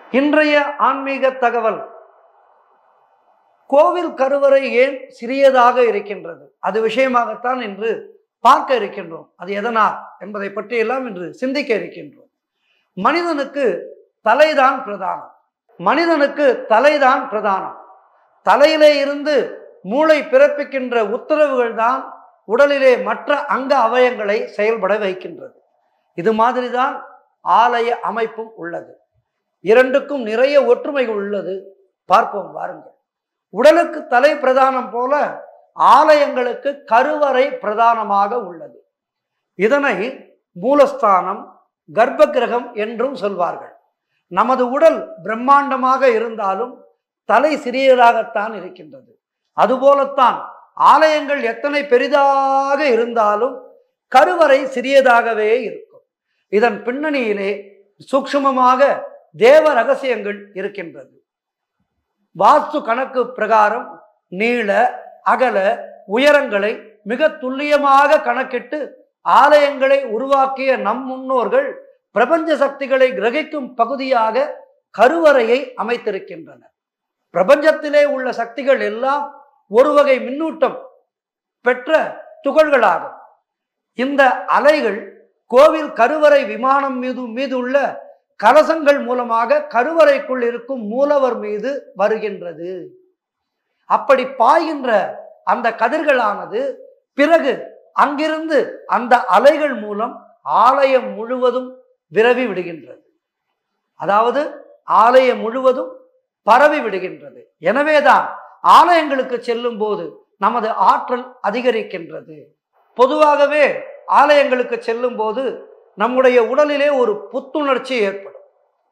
இன்றைய ஆன்மீக தகவல் கோவில் கருவறை ஏன் சிறியதாக இருக்கின்றது அது விஷயமாகத்தான் இன்று பார்க்க இருக்கின்றோம் அது எதனால் என்பதை பற்றியெல்லாம் இன்று சிந்திக்க இருக்கின்றோம் மனிதனுக்கு தலைதான் பிரதானம் மனிதனுக்கு தலைதான் பிரதானம் தலையிலே இருந்து மூளை பிறப்பிக்கின்ற உத்தரவுகள் தான் உடலிலே மற்ற அங்க அவயங்களை செயல்பட வைக்கின்றது இது மாதிரிதான் ஆலய அமைப்பும் உள்ளது இரண்டுக்கும் நிறைய ஒற்றுமைகள் உள்ளது பார்ப்போம் வாருங்கள் உடலுக்கு தலை பிரதானம் போல ஆலயங்களுக்கு கருவறை பிரதானமாக உள்ளது இதனை மூலஸ்தானம் கர்ப்ப கிரகம் என்றும் சொல்வார்கள் நமது உடல் பிரம்மாண்டமாக இருந்தாலும் தலை சிறியதாகத்தான் இருக்கின்றது அதுபோலத்தான் ஆலயங்கள் எத்தனை பெரிதாக இருந்தாலும் கருவறை சிறியதாகவே இருக்கும் இதன் பின்னணியிலே சூக்ஷ்மமாக தேவ ரகசியங்கள் இருக்கின்றது வாஸ்து கணக்கு பிரகாரம் நீள அகல உயரங்களை மிக துல்லியமாக கணக்கிட்டு ஆலயங்களை உருவாக்கிய நம் முன்னோர்கள் பிரபஞ்ச சக்திகளை கிரகிக்கும் பகுதியாக கருவறையை அமைத்திருக்கின்றனர் பிரபஞ்சத்திலே உள்ள சக்திகள் எல்லாம் ஒரு வகை மின்னூட்டம் பெற்ற துகள்களாகும் இந்த அலைகள் கோவில் கருவறை விமானம் மீது மீது உள்ள கலசங்கள் மூலமாக கருவறைக்குள் இருக்கும் மூலவர் மீது வருகின்றது அப்படி பாய்கின்ற அந்த கதிர்களானது பிறகு அங்கிருந்து அந்த அலைகள் மூலம் ஆலயம் முழுவதும் விரவி விடுகின்றது அதாவது ஆலயம் முழுவதும் பரவி விடுகின்றது எனவேதான் ஆலயங்களுக்கு செல்லும் போது நமது ஆற்றல் அதிகரிக்கின்றது பொதுவாகவே ஆலயங்களுக்கு செல்லும் போது நம்முடைய உடலிலே ஒரு புத்துணர்ச்சி ஏற்படும்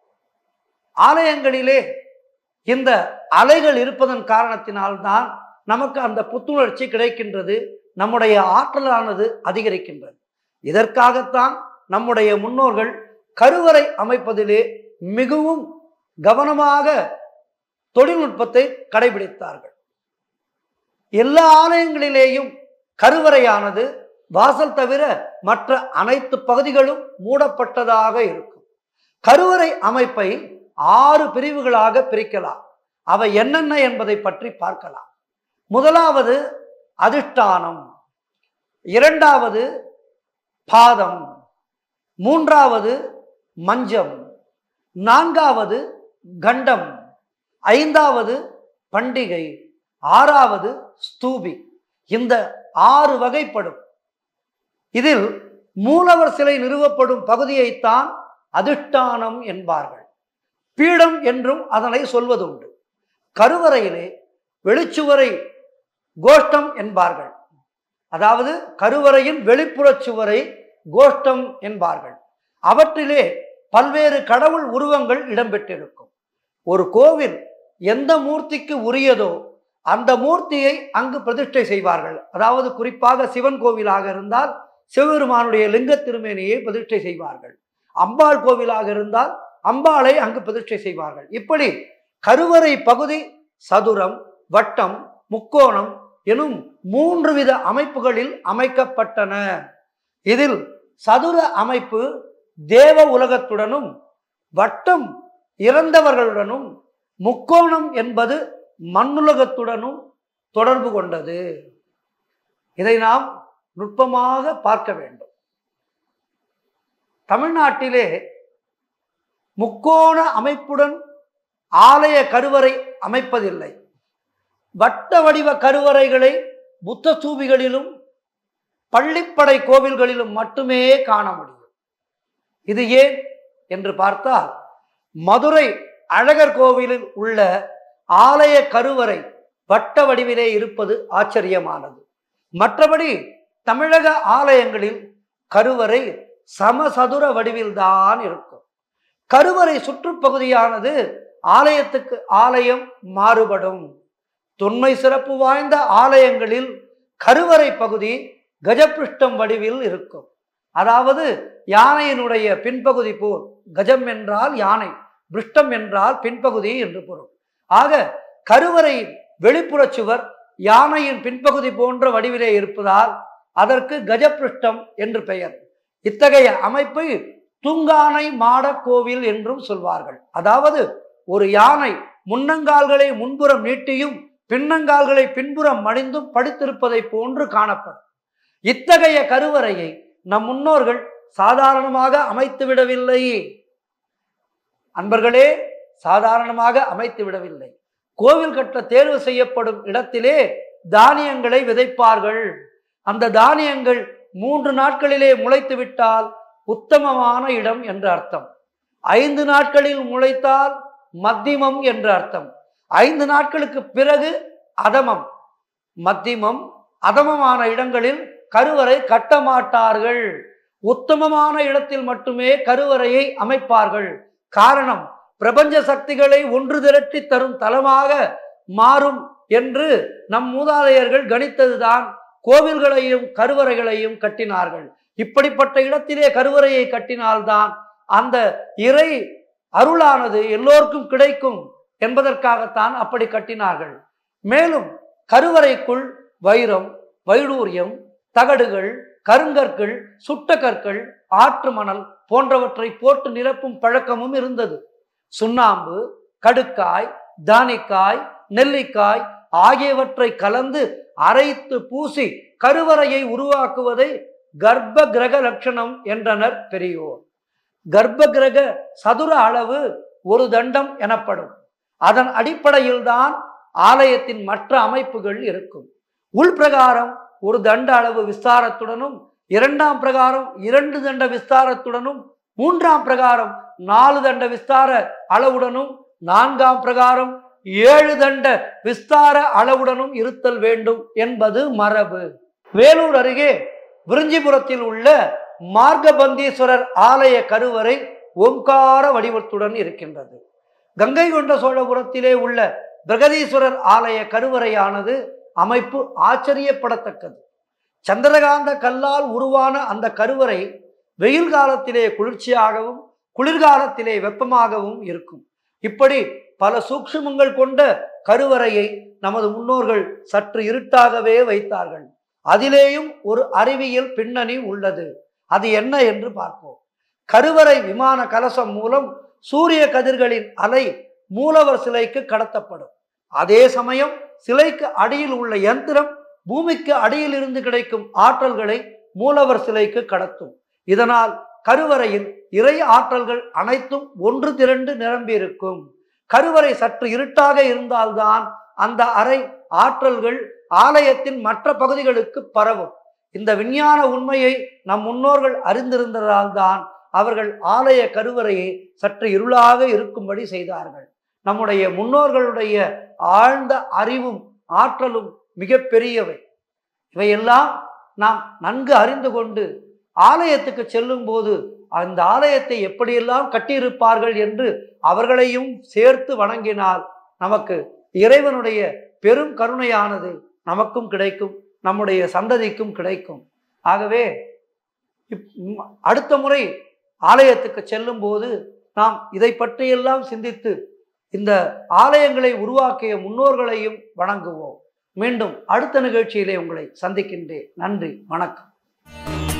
ஆலயங்களிலே இந்த அலைகள் இருப்பதன் காரணத்தினால்தான் நமக்கு அந்த புத்துணர்ச்சி கிடைக்கின்றது நம்முடைய ஆற்றலானது அதிகரிக்கின்றது இதற்காகத்தான் நம்முடைய முன்னோர்கள் கருவறை அமைப்பதிலே மிகவும் கவனமாக தொழில்நுட்பத்தை கடைபிடித்தார்கள் எல்லா ஆலயங்களிலேயும் கருவறையானது வாசல் தவிர மற்ற அனைத்து பகுதிகளும் மூடப்பட்டதாக இருக்கும் கருவறை அமைப்பை ஆறு பிரிவுகளாக பிரிக்கலாம் அவை என்னென்ன என்பதை பற்றி பார்க்கலாம் முதலாவது அதிஷ்டானம் இரண்டாவது பாதம் மூன்றாவது மஞ்சம் நான்காவது கண்டம் ஐந்தாவது பண்டிகை ஆறாவது ஸ்தூபி இந்த ஆறு வகைப்படும் இதில் மூலவர் சிலை நிறுவப்படும் பகுதியைத்தான் அதிஷ்டானம் என்பார்கள் பீடம் என்றும் அதனை சொல்வதுண்டு கருவறையிலே வெளிச்சுவரை கோஷ்டம் என்பார்கள் அதாவது கருவறையின் வெளிப்புறச் சுவரை கோஷ்டம் என்பார்கள் அவற்றிலே பல்வேறு கடவுள் உருவங்கள் இடம்பெற்றிருக்கும் ஒரு கோவில் எந்த மூர்த்திக்கு உரியதோ அந்த மூர்த்தியை அங்கு பிரதிஷ்டை செய்வார்கள் அதாவது குறிப்பாக சிவன் கோவிலாக இருந்தால் சிவபெருமானுடைய லிங்க திருமேனியை பிரதிஷ்டை செய்வார்கள் அம்பாள் கோவிலாக இருந்தால் அம்பாளை அங்கு பிரதிஷ்டை செய்வார்கள் இப்படி கருவறை பகுதி சதுரம் வட்டம் முக்கோணம் எனும் மூன்று வித அமைப்புகளில் அமைக்கப்பட்டன இதில் சதுர அமைப்பு தேவ உலகத்துடனும் வட்டம் இறந்தவர்களுடனும் முக்கோணம் என்பது மண்ணுலகத்துடனும் தொடர்பு கொண்டது இதை நாம் நுட்பமாக பார்க்க வேண்டும் தமிழ்நாட்டிலே முக்கோண அமைப்புடன் ஆலய கருவறை அமைப்பதில்லை வட்ட வடிவ கருவறைகளை புத்த சூபிகளிலும் பள்ளிப்படை கோவில்களிலும் மட்டுமே காண முடியும் இது ஏன் என்று பார்த்தால் மதுரை அழகர் கோவிலில் உள்ள ஆலய கருவறை வட்ட வடிவிலே இருப்பது ஆச்சரியமானது மற்றபடி தமிழக ஆலயங்களில் கருவறை சமசதுர வடிவில்தான் இருக்கும் கருவறை சுற்றுப்பகுதியானது ஆலயத்துக்கு ஆலயம் மாறுபடும் தொன்மை சிறப்பு வாய்ந்த ஆலயங்களில் கருவறை பகுதி கஜபிருஷ்டம் வடிவில் இருக்கும் அதாவது யானையினுடைய பின்பகுதி போல் கஜம் என்றால் யானை பிருஷ்டம் என்றால் பின்பகுதி என்று பொருள் ஆக கருவறையின் வெளிப்புற சுவர் யானையின் பின்பகுதி போன்ற வடிவிலே இருப்பதால் அதற்கு கஜபிருஷ்டம் என்று பெயர் இத்தகைய அமைப்பை துங்கானை மாட கோவில் என்றும் சொல்வார்கள் அதாவது ஒரு யானை முன்னங்கால்களை முன்புறம் நீட்டியும் பின்னங்கால்களை பின்புறம் மடிந்தும் படுத்திருப்பதை போன்று காணப்படும் இத்தகைய கருவறையை நம் முன்னோர்கள் சாதாரணமாக அமைத்து விடவில்லை அன்பர்களே சாதாரணமாக அமைத்து விடவில்லை கோவில் கட்ட தேர்வு செய்யப்படும் இடத்திலே தானியங்களை விதைப்பார்கள் அந்த தானியங்கள் மூன்று நாட்களிலே முளைத்து விட்டால் உத்தமமான இடம் என்று அர்த்தம் ஐந்து நாட்களில் முளைத்தால் மத்தியமம் என்று அர்த்தம் ஐந்து நாட்களுக்கு பிறகு அதமம் மத்தியமம் அதமமான இடங்களில் கருவறை கட்ட மாட்டார்கள் உத்தமமான இடத்தில் மட்டுமே கருவறையை அமைப்பார்கள் காரணம் பிரபஞ்ச சக்திகளை ஒன்று திரட்டி தரும் தலமாக மாறும் என்று நம் மூதாதையர்கள் கணித்ததுதான் கோவில்களையும் கருவறைகளையும் கட்டினார்கள் இப்படிப்பட்ட இடத்திலே கருவறையை கட்டினால்தான் அந்த இறை அருளானது எல்லோருக்கும் கிடைக்கும் என்பதற்காகத்தான் அப்படி கட்டினார்கள் மேலும் கருவறைக்குள் வைரம் வைடூரியம் தகடுகள் கருங்கற்கள் சுட்ட கற்கள் ஆற்று மணல் போன்றவற்றை போட்டு நிரப்பும் பழக்கமும் இருந்தது சுண்ணாம்பு கடுக்காய் தானிக்காய் நெல்லிக்காய் ஆகியவற்றை கலந்து அரைத்து பூசி கருவறையை உருவாக்குவதை கர்ப்ப கிரக லட்சணம் என்றனர் பெரியோர் கர்ப்ப கிரக சதுர அளவு ஒரு தண்டம் எனப்படும் அதன் அடிப்படையில்தான் ஆலயத்தின் மற்ற அமைப்புகள் இருக்கும் உள்பிரகாரம் ஒரு தண்ட அளவு விஸ்தாரத்துடனும் இரண்டாம் பிரகாரம் இரண்டு தண்ட விஸ்தாரத்துடனும் மூன்றாம் பிரகாரம் நாலு தண்ட விஸ்தார அளவுடனும் நான்காம் பிரகாரம் ஏழு தண்ட விஸ்தார அளவுடனும் இருத்தல் வேண்டும் என்பது மரபு வேலூர் அருகே விருஞ்சிபுரத்தில் உள்ள மார்கபந்தீஸ்வரர் ஆலய கருவறை ஓங்கார வடிவத்துடன் இருக்கின்றது கங்கை கொண்ட சோழபுரத்திலே உள்ள பிரகதீஸ்வரர் ஆலய கருவறையானது அமைப்பு ஆச்சரியப்படத்தக்கது சந்திரகாந்த கல்லால் உருவான அந்த கருவறை வெயில் காலத்திலே குளிர்ச்சியாகவும் குளிர்காலத்திலே வெப்பமாகவும் இருக்கும் இப்படி பல சூக்ஷ்மங்கள் கொண்ட கருவறையை நமது முன்னோர்கள் சற்று இருட்டாகவே வைத்தார்கள் அதிலேயும் ஒரு அறிவியல் பின்னணி உள்ளது அது என்ன என்று பார்ப்போம் கருவறை விமான கலசம் மூலம் சூரிய கதிர்களின் அலை மூலவர் சிலைக்கு கடத்தப்படும் அதே சமயம் சிலைக்கு அடியில் உள்ள யந்திரம் பூமிக்கு அடியில் இருந்து கிடைக்கும் ஆற்றல்களை மூலவர் சிலைக்கு கடத்தும் இதனால் கருவறையில் இறை ஆற்றல்கள் அனைத்தும் ஒன்று திரண்டு நிரம்பியிருக்கும் கருவறை சற்று இருட்டாக இருந்தால்தான் அந்த அறை ஆற்றல்கள் ஆலயத்தின் மற்ற பகுதிகளுக்கு பரவும் இந்த விஞ்ஞான உண்மையை நம் முன்னோர்கள் அறிந்திருந்ததால் தான் அவர்கள் ஆலய கருவறையை சற்று இருளாக இருக்கும்படி செய்தார்கள் நம்முடைய முன்னோர்களுடைய ஆழ்ந்த அறிவும் ஆற்றலும் மிக பெரியவை இவையெல்லாம் நாம் நன்கு அறிந்து கொண்டு ஆலயத்துக்கு செல்லும் போது அந்த ஆலயத்தை எப்படியெல்லாம் கட்டியிருப்பார்கள் என்று அவர்களையும் சேர்த்து வணங்கினால் நமக்கு இறைவனுடைய பெரும் கருணையானது நமக்கும் கிடைக்கும் நம்முடைய சந்ததிக்கும் கிடைக்கும் ஆகவே இப்- அடுத்த முறை ஆலயத்துக்கு செல்லும் போது நாம் இதை பற்றியெல்லாம் சிந்தித்து இந்த ஆலயங்களை உருவாக்கிய முன்னோர்களையும் வணங்குவோம் மீண்டும் அடுத்த நிகழ்ச்சியிலே உங்களை சந்திக்கின்றேன் நன்றி வணக்கம்